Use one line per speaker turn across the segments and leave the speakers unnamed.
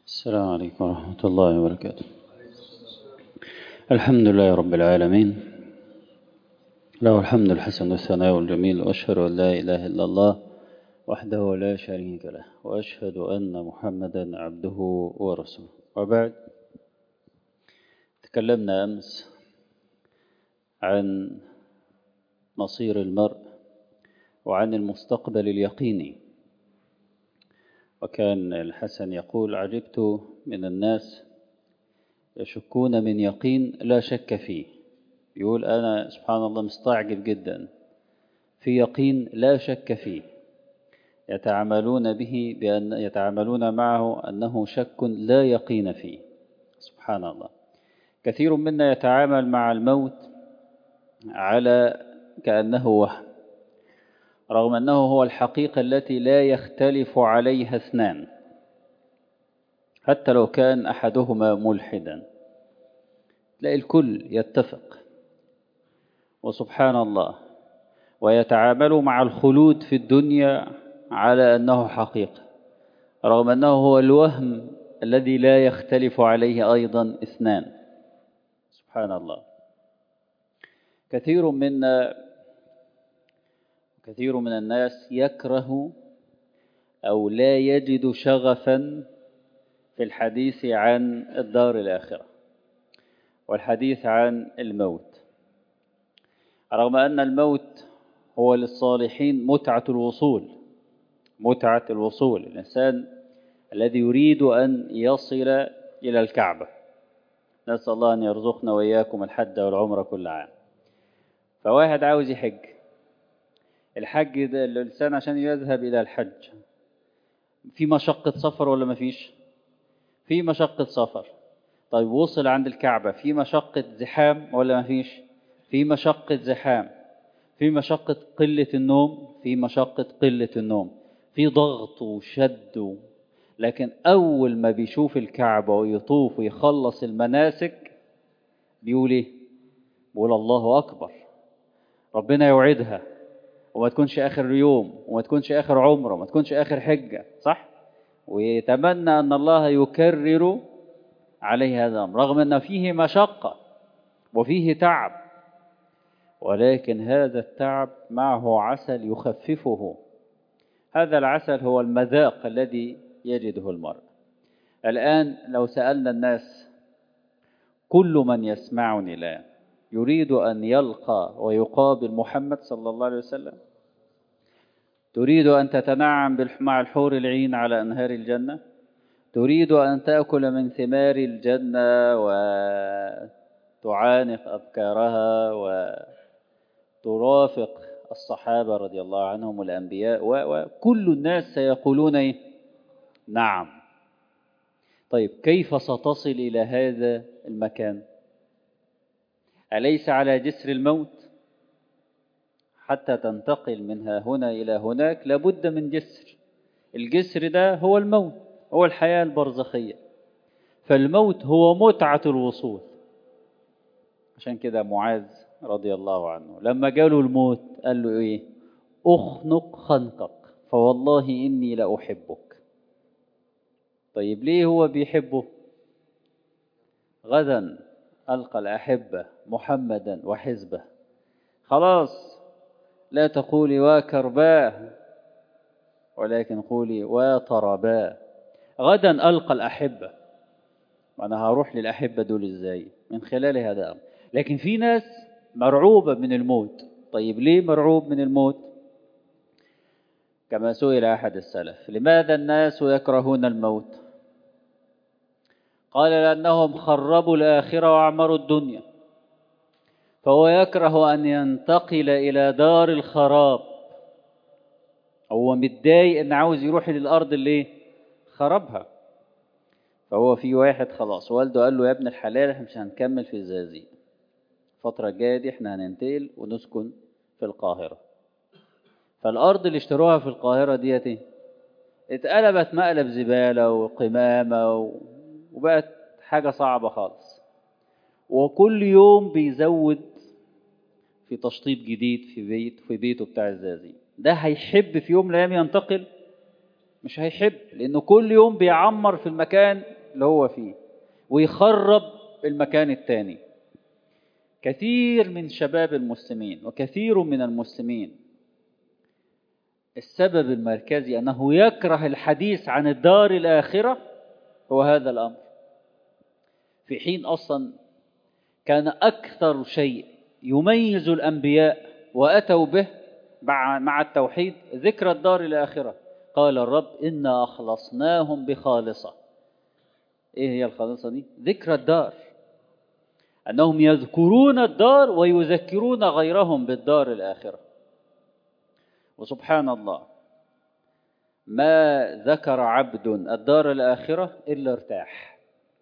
السلام عليكم ورحمة الله وبركاته الحمد لله رب العالمين له الحمد الحسن والثناء الجميل وأشهد أن لا إله إلا الله وحده لا شريك له وأشهد أن محمدا عبده ورسوله وبعد تكلمنا أمس عن مصير المرء وعن المستقبل اليقيني وكان الحسن يقول عجبت من الناس يشكون من يقين لا شك فيه يقول أنا سبحان الله مستعجب جدا في يقين لا شك فيه يتعاملون به بأن يتعاملون معه أنه شك لا يقين فيه سبحان الله كثير منا يتعامل مع الموت على كأنه وهم رغم أنه هو الحقيقة التي لا يختلف عليها اثنان حتى لو كان أحدهما ملحدا تلاقي الكل يتفق وسبحان الله ويتعامل مع الخلود في الدنيا على أنه حقيقة رغم أنه هو الوهم الذي لا يختلف عليه أيضا اثنان سبحان الله كثير منا كثير من الناس يكره أو لا يجد شغفا في الحديث عن الدار الآخرة والحديث عن الموت رغم أن الموت هو للصالحين متعة الوصول متعة الوصول الإنسان الذي يريد أن يصل إلى الكعبة نسأل الله أن يرزقنا وإياكم الحج والعمرة كل عام فواحد عاوز يحج الحج ده الإنسان عشان يذهب إلى الحج في مشقة سفر ولا ما فيش في مشقة سفر طيب وصل عند الكعبة في مشقة زحام ولا ما فيش في مشقة زحام في مشقة قلة النوم في مشقة قلة النوم في ضغط وشد لكن أول ما بيشوف الكعبة ويطوف ويخلص المناسك بيقول إيه بيقول الله أكبر ربنا يوعدها وما تكونش آخر يوم وما تكونش آخر عمره وما تكونش آخر حجة صح ويتمنى أن الله يكرر عليه هذا الأمر رغم أن فيه مشقة وفيه تعب ولكن هذا التعب معه عسل يخففه هذا العسل هو المذاق الذي يجده المرء الآن لو سألنا الناس كل من يسمعني الآن يريد أن يلقى ويقابل محمد صلى الله عليه وسلم تريد أن تتنعم مع الحور العين على أنهار الجنة تريد أن تأكل من ثمار الجنة وتعانق أبكارها وترافق الصحابة رضي الله عنهم والأنبياء وكل الناس سيقولون إيه؟ نعم طيب كيف ستصل إلى هذا المكان أليس على جسر الموت حتى تنتقل من ها هنا إلى هناك لابد من جسر الجسر ده هو الموت هو الحياة البرزخية فالموت هو متعة الوصول عشان كده معاذ رضي الله عنه لما جاله الموت قال له إيه أخنق خنقك فوالله إني لأحبك طيب ليه هو بيحبه غدا ألقى الأحبة محمدا وحزبه خلاص لا تقولي وكرباه ولكن قولي وطرباه غدا ألقى الأحبة أنا هروح للأحبة دول إزاي من خلال هذا الأمر لكن في ناس مرعوبة من الموت طيب ليه مرعوب من الموت كما سئل أحد السلف لماذا الناس يكرهون الموت قال لأنهم خربوا الآخرة وعمروا الدنيا فهو يكره أن ينتقل إلى دار الخراب هو متضايق أن عاوز يروح للأرض اللي خربها فهو في واحد خلاص والده قال له يا ابن الحلال احنا مش هنكمل في الزقازيق الفترة الجاية دي احنا هننتقل ونسكن في القاهرة فالأرض اللي اشتروها في القاهرة ديت ايه اتقلبت مقلب زبالة وقمامة و... وبقت حاجة صعبة خالص وكل يوم بيزود في تشطيب جديد في بيت في بيته بتاع الزازي ده هيحب في يوم من الأيام ينتقل مش هيحب لأنه كل يوم بيعمر في المكان اللي هو فيه ويخرب المكان التاني كثير من شباب المسلمين وكثير من المسلمين السبب المركزي أنه يكره الحديث عن الدار الآخرة هو هذا الأمر في حين أصلا كان أكثر شيء يميز الأنبياء وأتوا به مع التوحيد ذكر الدار الآخرة قال الرب إنا أخلصناهم بخالصة إيه هي الخالصة دي؟ ذكر الدار أنهم يذكرون الدار ويذكرون غيرهم بالدار الآخرة وسبحان الله ما ذكر عبد الدار الآخرة إلا ارتاح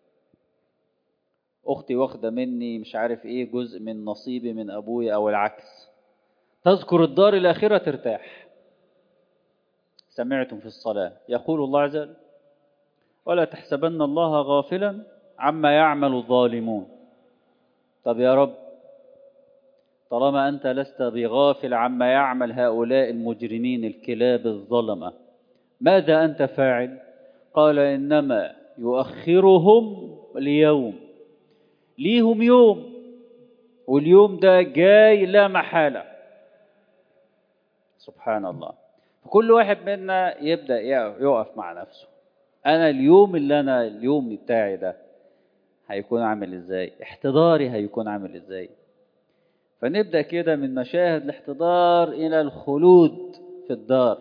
أختي واخدة مني مش عارف إيه جزء من نصيبي من أبوي أو العكس تذكر الدار الآخرة ترتاح سمعتم في الصلاة يقول الله عز وجل ولا تحسبن الله غافلا عما يعمل الظالمون طب يا رب طالما أنت لست بغافل عما يعمل هؤلاء المجرمين الكلاب الظلمة ماذا أنت فاعل قال إنما يؤخرهم ليوم ليهم يوم واليوم ده جاي لا محالة سبحان الله فكل واحد منا يبدأ يقف مع نفسه أنا اليوم اللي أنا اليوم بتاعي ده هيكون عامل إزاي احتضاري هيكون عامل إزاي فنبدأ كده من مشاهد الاحتضار إلى الخلود في الدار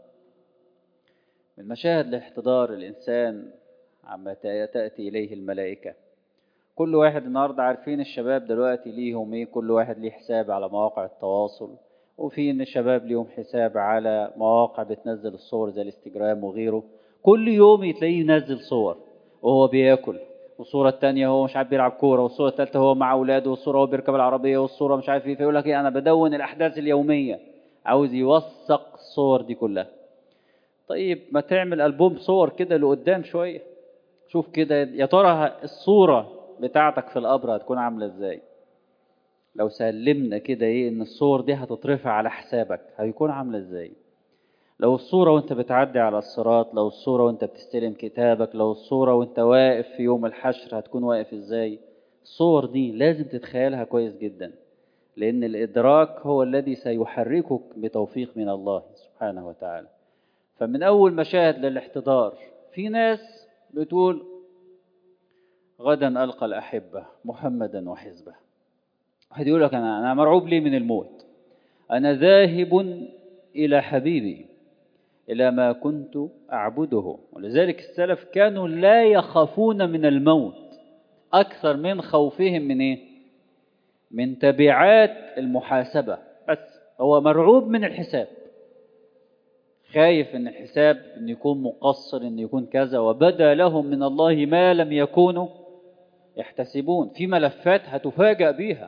من مشاهد الاحتضار الإنسان عما تأتي إليه الملائكة كل واحد النهاردة عارفين الشباب دلوقتي ليهم إيه كل واحد ليه حساب على مواقع التواصل وفي إن الشباب ليهم حساب على مواقع بتنزل الصور زي الانستجرام وغيره كل يوم تلاقيه ينزل صور وهو بياكل والصورة التانية هو مش عارف بيلعب كورة والصورة التالتة هو مع أولاده والصورة هو بيركب العربية والصورة مش عارف إيه فيقول لك إيه أنا بدون الأحداث اليومية عاوز يوثق الصور دي كلها طيب ما تعمل ألبوم صور كده لقدام شوية شوف كده يا ترى الصورة بتاعتك في القبر هتكون عاملة إزاي لو سلمنا كده إيه إن الصور دي هتترفع على حسابك هيكون عاملة إزاي لو الصورة وانت بتعدي على الصراط لو الصورة وانت بتستلم كتابك لو الصورة وانت واقف في يوم الحشر هتكون واقف ازاي الصور دي لازم تتخيلها كويس جدا لأن الإدراك هو الذي سيحركك بتوفيق من الله سبحانه وتعالى فمن أول مشاهد للاحتضار في ناس بتقول غدا ألقى الأحبة محمدا وحزبه واحد يقول لك أنا أنا مرعوب لي من الموت أنا ذاهب إلى حبيبي إلى ما كنت أعبده ولذلك السلف كانوا لا يخافون من الموت أكثر من خوفهم من إيه؟ من تبعات المحاسبة بس هو مرعوب من الحساب خايف ان الحساب ان يكون مقصر ان يكون كذا وبدا لهم من الله ما لم يكونوا يحتسبون في ملفات هتفاجأ بيها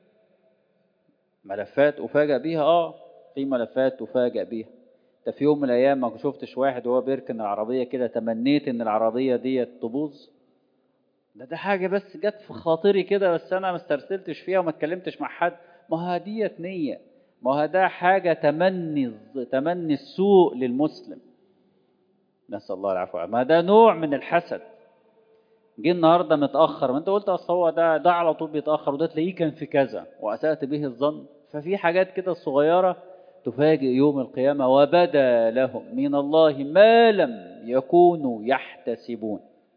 ملفات أفاجأ بيها اه في ملفات تفاجأ بيها انت في يوم من الايام ما شفتش واحد وهو بيركن العربيه كده تمنيت ان العربيه ديت تبوظ ده ده حاجه بس جت في خاطري كده بس انا ما استرسلتش فيها وما اتكلمتش مع حد ما ها ديت نيه ما ها ده حاجه تمني تمني السوء للمسلم نسال الله العفو ما ده نوع من الحسد جه النهارده متاخر ما انت قلت اصل هو ده ده على طول بيتاخر وده تلاقيه كان في كذا واسات به الظن ففي حاجات كده صغيره تفاجئ يوم القيامة وبدا لهم من الله ما لم يكونوا يحتسبون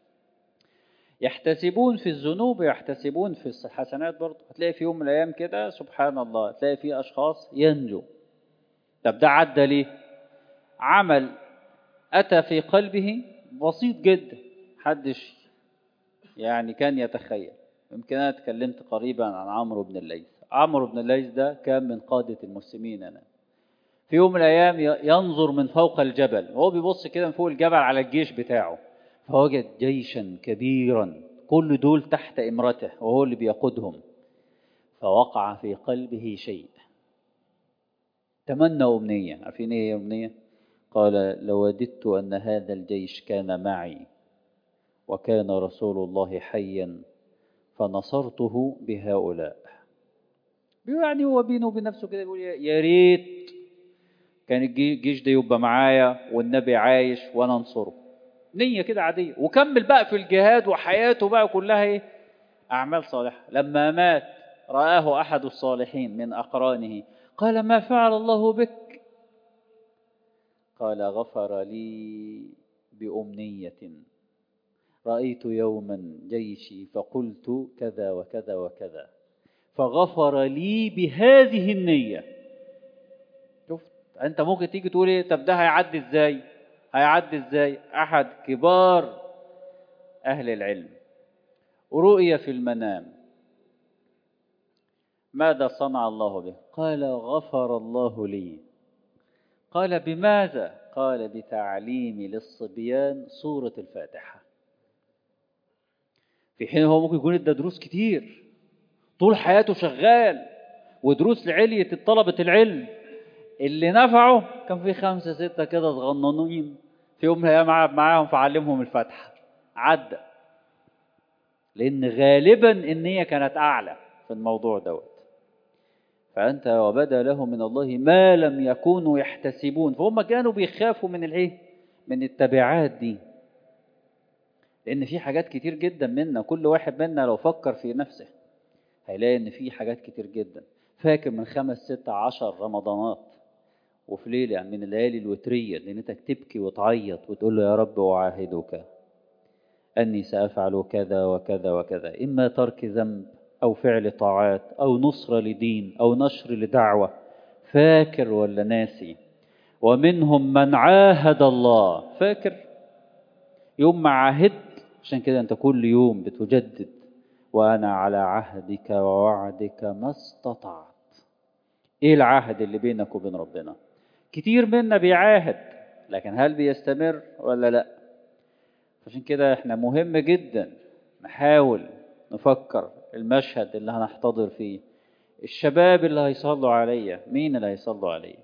يحتسبون في الذنوب ويحتسبون في الحسنات برضه هتلاقي في يوم من الأيام كده سبحان الله تلاقي في أشخاص ينجو طب ده عدى ليه عمل أتى في قلبه بسيط جدا حدش يعني كان يتخيل يمكن أنا اتكلمت قريبا عن عمرو بن الليث عمرو بن الليث ده كان من قادة المسلمين أنا في يوم من الأيام ينظر من فوق الجبل وهو بيبص كده من فوق الجبل على الجيش بتاعه فوجد جيشا كبيرا كل دول تحت إمرته وهو اللي بيقودهم فوقع في قلبه شيء تمنى أمنية عارفين إيه أمنية قال لوددت أن هذا الجيش كان معي وكان رسول الله حيا فنصرته بهؤلاء يعني هو بينه وبين نفسه كده بيقول يا ريت كان الجيش ده يبقى معايا والنبي عايش وانا انصره نية كده عادية وكمل بقى في الجهاد وحياته بقى كلها ايه اعمال صالحة لما مات رآه احد الصالحين من اقرانه قال ما فعل الله بك قال غفر لي بأمنية رأيت يوما جيشي فقلت كذا وكذا وكذا فغفر لي بهذه النية شفت انت ممكن تيجي تقول ايه طب ده هيعدي ازاي هيعدي ازاي احد كبار اهل العلم رؤيا في المنام ماذا صنع الله به قال غفر الله لي قال بماذا قال بتعليمي للصبيان سورة الفاتحة في حين هو ممكن يكون ادى دروس كتير طول حياته شغال ودروس لعلية طلبة العلم اللي نفعه كان في خمسة ستة كده صغننين في يوم من الأيام قعد معاهم فعلمهم الفاتحة عدى لأن غالبا النية كانت أعلى في الموضوع دوت فأنت وبدا لهم من الله ما لم يكونوا يحتسبون فهم كانوا بيخافوا من الايه من التبعات دي لأن في حاجات كتير جدا منا كل واحد منا لو فكر في نفسه هيلاقي إن في حاجات كتير جدا فاكر من خمس ست عشر رمضانات وفي ليلة من الليالي الوترية اللي انت تبكي وتعيط وتقول له يا رب أعاهدك أني سأفعل كذا وكذا وكذا إما ترك ذنب أو فعل طاعات أو نصرة لدين أو نشر لدعوة فاكر ولا ناسي ومنهم من عاهد الله فاكر يوم ما عاهدت عشان كده أنت كل يوم بتجدد وأنا على عهدك ووعدك ما استطعت إيه العهد اللي بينك وبين ربنا كتير منا بيعاهد لكن هل بيستمر ولا لا عشان كده احنا مهم جدا نحاول نفكر المشهد اللي هنحتضر فيه الشباب اللي هيصلوا عليا مين اللي هيصلوا عليا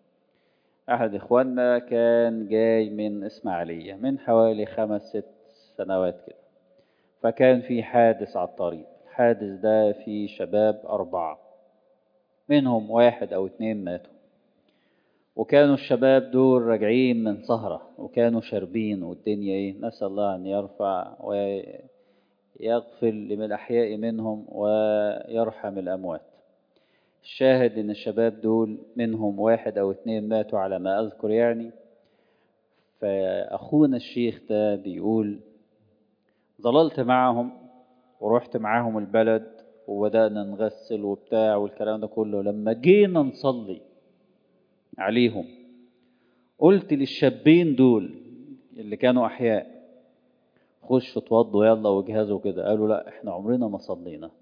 أحد إخواننا كان جاي من إسماعيلية من حوالي خمس ست سنوات كده فكان في حادث على الطريق الحادث ده فيه شباب أربعة منهم واحد أو اتنين ماتوا وكانوا الشباب دول راجعين من سهرة وكانوا شاربين والدنيا ايه نسأل الله أن يرفع ويغفر لمن الأحياء منهم ويرحم الأموات الشاهد إن الشباب دول منهم واحد أو اتنين ماتوا على ما أذكر يعني فأخونا الشيخ ده بيقول ظللت معهم ورحت معاهم البلد وبدأنا نغسل وبتاع والكلام ده كله لما جينا نصلي عليهم قلت للشابين دول اللي كانوا أحياء خشوا اتوضوا يلا وجهزوا كده قالوا لا احنا عمرنا ما صلينا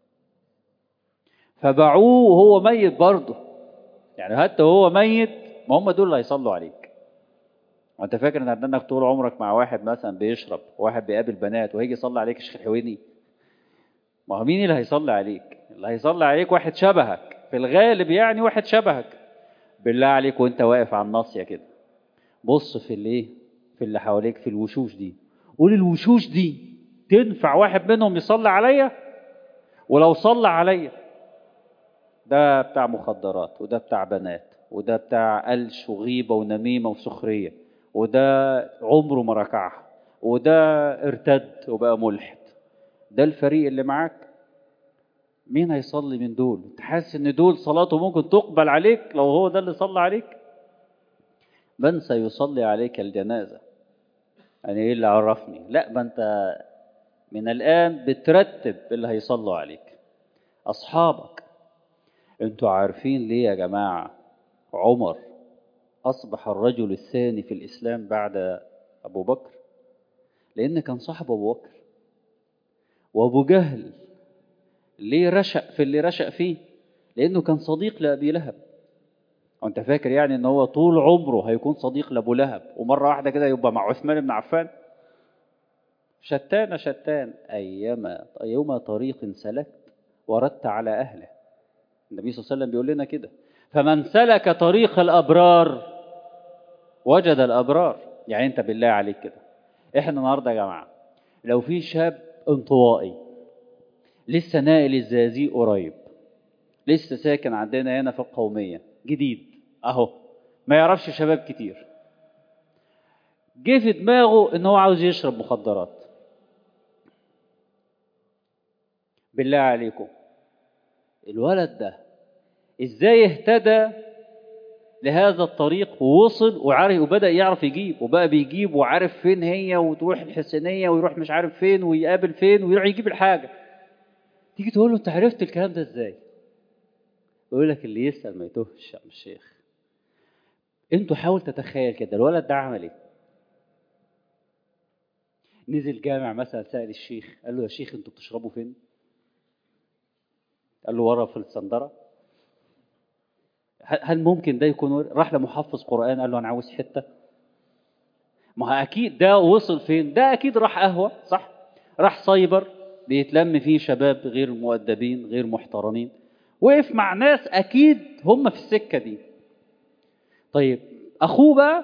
فباعوه وهو ميت برضه يعني حتى وهو ميت ما هم دول اللي هيصلوا عليك وانت فاكر ان انك طول عمرك مع واحد مثلا بيشرب واحد بيقابل بنات وهيجي يصلي عليك الشيخ الحويني ما هو مين اللي هيصلي عليك اللي هيصلي عليك واحد شبهك في الغالب يعني واحد شبهك بالله عليك وانت واقف على الناصيه كده بص في الايه في اللي حواليك في الوشوش دي قول الوشوش دي تنفع واحد منهم يصلي عليا ولو صلى عليا ده بتاع مخدرات وده بتاع بنات وده بتاع قلش وغيبه ونميمه وسخريه وده عمره ما ركعها وده ارتد وبقى ملحد ده الفريق اللي معاك مين هيصلي من دول انت حاسس ان دول صلاته ممكن تقبل عليك لو هو ده اللي صلى عليك من سيصلي عليك الجنازة يعني ايه اللي عرفني لا ما انت من الآن بترتب اللي هيصلوا عليك أصحابك انتوا عارفين ليه يا جماعة عمر أصبح الرجل الثاني في الإسلام بعد أبو بكر لأن كان صاحب أبو بكر وأبو جهل ليه رشأ في اللي رشأ فيه لأنه كان صديق لأبي لهب وأنت فاكر يعني إن هو طول عمره هيكون صديق لأبو لهب ومرة واحدة كده يبقى مع عثمان بن عفان شتان شتان أيما أيما طريق سلكت وردت على أهله النبي صلى الله عليه وسلم بيقول لنا كده فمن سلك طريق الأبرار وجد الأبرار يعني أنت بالله عليك كده إحنا النهاردة يا جماعة لو في شاب انطوائي لسه ناقل الزقازيق قريب لسه ساكن عندنا هنا في القومية جديد أهو ما يعرفش شباب كتير جه في دماغه ان هو عاوز يشرب مخدرات بالله عليكم الولد ده ازاي اهتدى لهذا الطريق ووصل وعارف وبدا يعرف يجيب وبقى بيجيب وعارف فين هي وتروح الحسينيه ويروح مش عارف فين ويقابل فين ويروح يجيب الحاجه تيجي تقول له انت عرفت الكلام ده ازاي يقول لك اللي يسال ما يتوهش يا عم الشيخ انتوا حاول تتخيل كده الولد ده عمل ايه نزل جامع مثلا سأل الشيخ قال له يا شيخ انتوا بتشربوا فين قال له ورا في الصندرة هل ممكن ده يكون راح لمحفظ قرآن قال له أنا عاوز حتة ما أكيد ده وصل فين ده أكيد راح قهوة صح راح سايبر بيتلم فيه شباب غير مؤدبين غير محترمين وقف مع ناس أكيد هم في السكة دي طيب أخوه بقى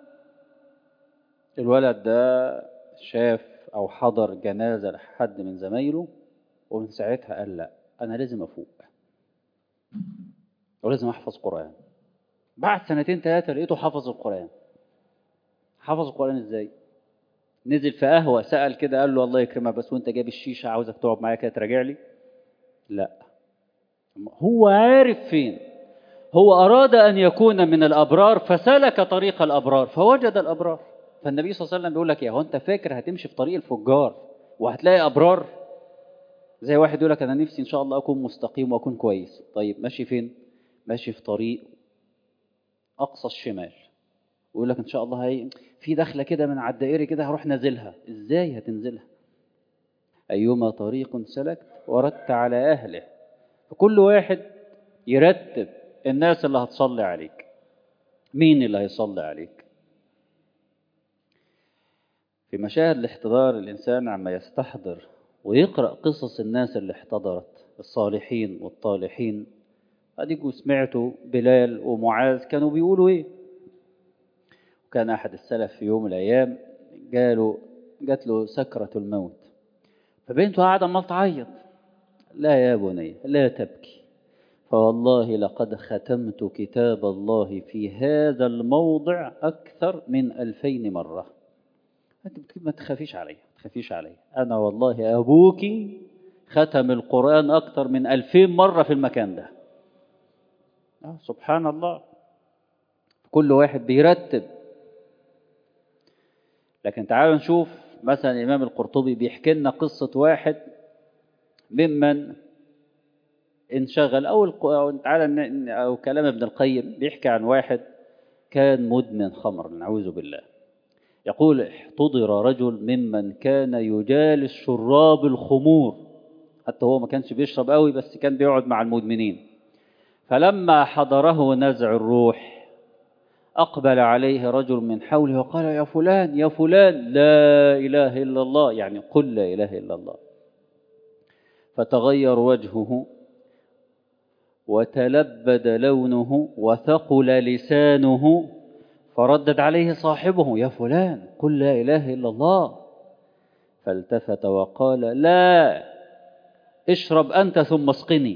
الولد ده شاف أو حضر جنازة لحد من زمايله ومن ساعتها قال لا أنا لازم أفوق ولازم أحفظ قرآن بعد سنتين ثلاثة لقيته حفظ القرآن حفظ القرآن إزاي؟ نزل في قهوة سأل كده قال له الله يكرمك بس وأنت جايب الشيشة عاوزك تقعد معايا كده تراجع لي؟ لا هو عارف فين هو أراد أن يكون من الأبرار فسلك طريق الأبرار فوجد الأبرار فالنبي صلى الله عليه وسلم بيقول لك يا هو أنت فاكر هتمشي في طريق الفجار وهتلاقي أبرار زي واحد يقول لك أنا نفسي إن شاء الله أكون مستقيم وأكون كويس طيب ماشي فين؟ ماشي في طريق أقصى الشمال ويقول لك إن شاء الله هي في دخلة كده من على الدائري كده هروح نازلها إزاي هتنزلها؟ أيما طريق سلكت وردت على أهله فكل واحد يرتب الناس اللي هتصلي عليك مين اللي هيصلي عليك في مشاهد الاحتضار الإنسان عما يستحضر ويقرأ قصص الناس اللي احتضرت الصالحين والطالحين أديكوا سمعتوا بلال ومعاذ كانوا بيقولوا إيه وكان أحد السلف في يوم من الأيام قالوا جات له سكرة الموت فبنته قاعدة عمال تعيط لا يا بني لا تبكي فوالله لقد ختمت كتاب الله في هذا الموضع أكثر من ألفين مرة أنت ما تخافيش علي ما تخافيش علي أنا والله أبوك ختم القرآن أكثر من ألفين مرة في المكان ده آه سبحان الله كل واحد بيرتب لكن تعالوا نشوف مثلا الإمام القرطبي بيحكي لنا قصة واحد ممن انشغل أو, أو تعالى أو كلام ابن القيم بيحكي عن واحد كان مدمن خمر نعوذ بالله يقول احتضر رجل ممن كان يجالس شراب الخمور حتى هو ما كانش بيشرب قوي بس كان بيقعد مع المدمنين فلما حضره نزع الروح أقبل عليه رجل من حوله وقال يا فلان يا فلان لا إله إلا الله يعني قل لا إله إلا الله فتغير وجهه وتلبد لونه وثقل لسانه فردد عليه صاحبه يا فلان قل لا إله إلا الله فالتفت وقال لا اشرب أنت ثم اسقني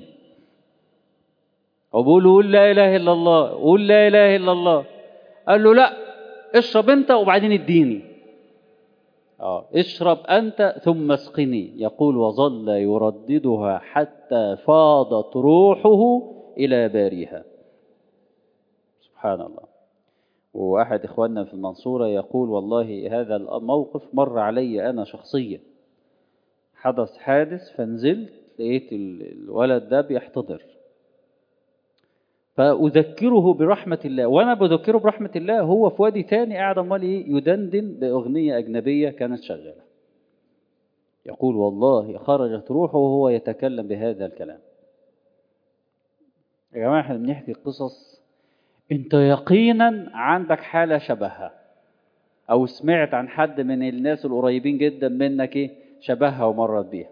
وبقول قول لا إله إلا الله قول لا إله إلا الله قال له لا اشرب أنت وبعدين اديني آه اشرب أنت ثم اسقني يقول وظل يرددها حتى فاضت روحه إلى باريها سبحان الله وأحد إخواننا في المنصورة يقول والله هذا الموقف مر علي أنا شخصيا حدث حادث فنزلت لقيت الولد ده بيحتضر فأذكره برحمة الله وأنا بذكره برحمة الله هو في وادي تاني قاعد أمال إيه يدندن بأغنية أجنبية كانت شغالة يقول والله خرجت روحه وهو يتكلم بهذا الكلام يا جماعة احنا بنحكي قصص انت يقينا عندك حالة شبهها او سمعت عن حد من الناس القريبين جدا منك ايه شبهها ومرت بيها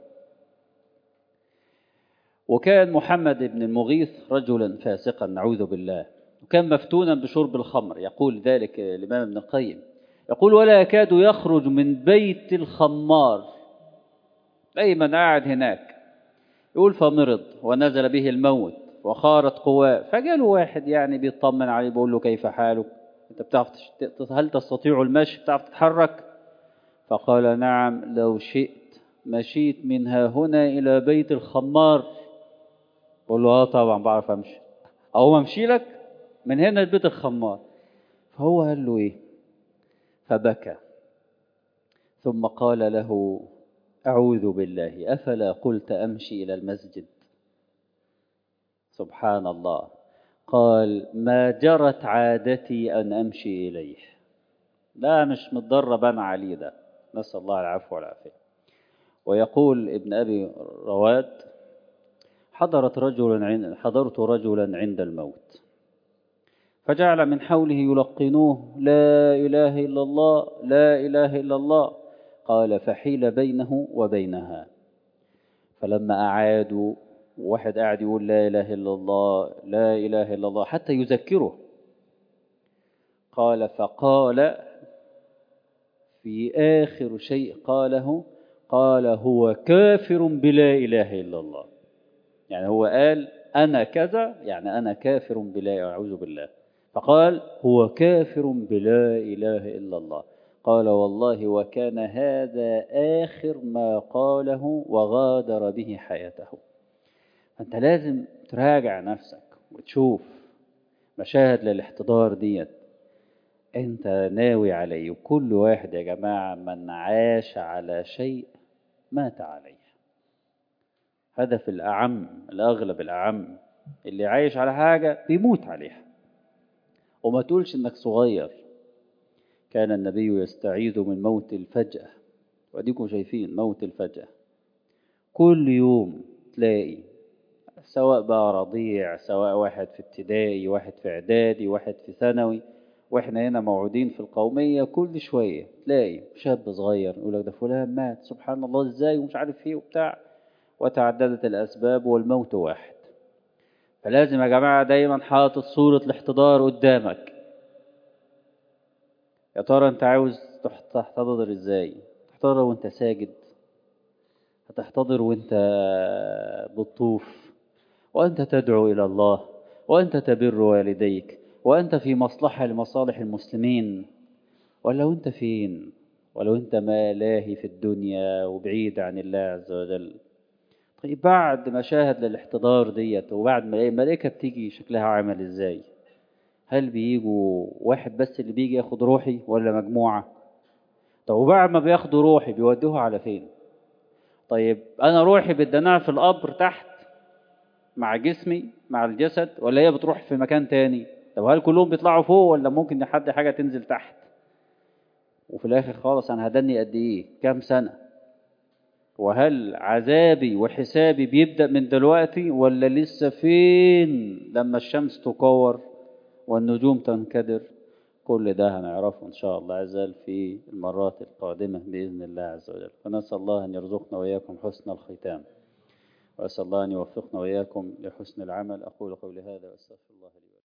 وكان محمد بن المغيث رجلا فاسقا نعوذ بالله وكان مفتونا بشرب الخمر يقول ذلك الإمام ابن القيم يقول ولا يكاد يخرج من بيت الخمار دايما قاعد هناك يقول فمرض ونزل به الموت وخارت قواه فجاله واحد يعني بيطمن عليه بيقول له كيف حالك انت بتعرف تش- هل تستطيع المشي بتعرف تتحرك فقال نعم لو شئت مشيت من ها هنا إلى بيت الخمار بقول له اه طبعا بعرف امشي اقوم امشي لك من هنا لبيت الخمار فهو قال له ايه فبكى ثم قال له اعوذ بالله افلا قلت امشي الى المسجد سبحان الله قال ما جرت عادتي ان امشي اليه لا مش متدرب انا عليه ده نسال الله العفو والعافيه ويقول ابن ابي رواد حضرت رجلا عند حضرت رجلا عند الموت فجعل من حوله يلقنوه لا اله الا الله لا اله الا الله قال فحيل بينه وبينها فلما اعادوا واحد قاعد يقول لا اله الا الله لا اله الا الله حتى يذكره قال فقال في اخر شيء قاله قال هو كافر بلا اله الا الله يعني هو قال أنا كذا يعني أنا كافر بلا أعوذ بالله فقال هو كافر بلا إله إلا الله قال والله وكان هذا آخر ما قاله وغادر به حياته فأنت لازم تراجع نفسك وتشوف مشاهد للاحتضار ديت أنت ناوي عليه وكل واحد يا جماعة من عاش على شيء مات عليه هدف الأعم الأغلب الأعم اللي عايش على حاجة بيموت عليها وما تقولش إنك صغير كان النبي يستعيذ من موت الفجأة وأديكم شايفين موت الفجأة كل يوم تلاقي سواء بقى رضيع سواء واحد في ابتدائي واحد في إعدادي واحد في ثانوي واحنا هنا موعودين في القومية كل شوية تلاقي شاب صغير يقول لك ده فلان مات سبحان الله ازاي ومش عارف ايه وبتاع وتعددت الأسباب والموت واحد فلازم يا جماعة دايما حاطط صورة الاحتضار قدامك يا ترى انت عاوز تح- تحتضر ازاي تحتضر وانت ساجد هتحتضر وانت بتطوف وانت تدعو الى الله وانت تبر والديك وانت في مصلحة لمصالح المسلمين ولو انت فين ولو انت ما لاهي في الدنيا وبعيد عن الله عز وجل طيب بعد مشاهد للاحتضار ديت وبعد ما الملائكة بتيجي شكلها عامل ازاي هل بيجوا واحد بس اللي بيجي ياخد روحي ولا مجموعة طب وبعد ما بياخدوا روحي بيودوها على فين طيب انا روحي بدناها في القبر تحت مع جسمي مع الجسد ولا هي بتروح في مكان تاني طب هل كلهم بيطلعوا فوق ولا ممكن حد حاجة تنزل تحت وفي الاخر خالص انا هدني قد ايه كام سنة وهل عذابي وحسابي بيبدأ من دلوقتي ولا لسه فين لما الشمس تكور والنجوم تنكدر كل ده هنعرفه إن شاء الله عز وجل في المرات القادمة بإذن الله عز وجل فنسأل الله أن يرزقنا وإياكم حسن الختام وأسأل الله أن يوفقنا وإياكم لحسن العمل أقول قولي هذا وأستغفر الله لي ولكم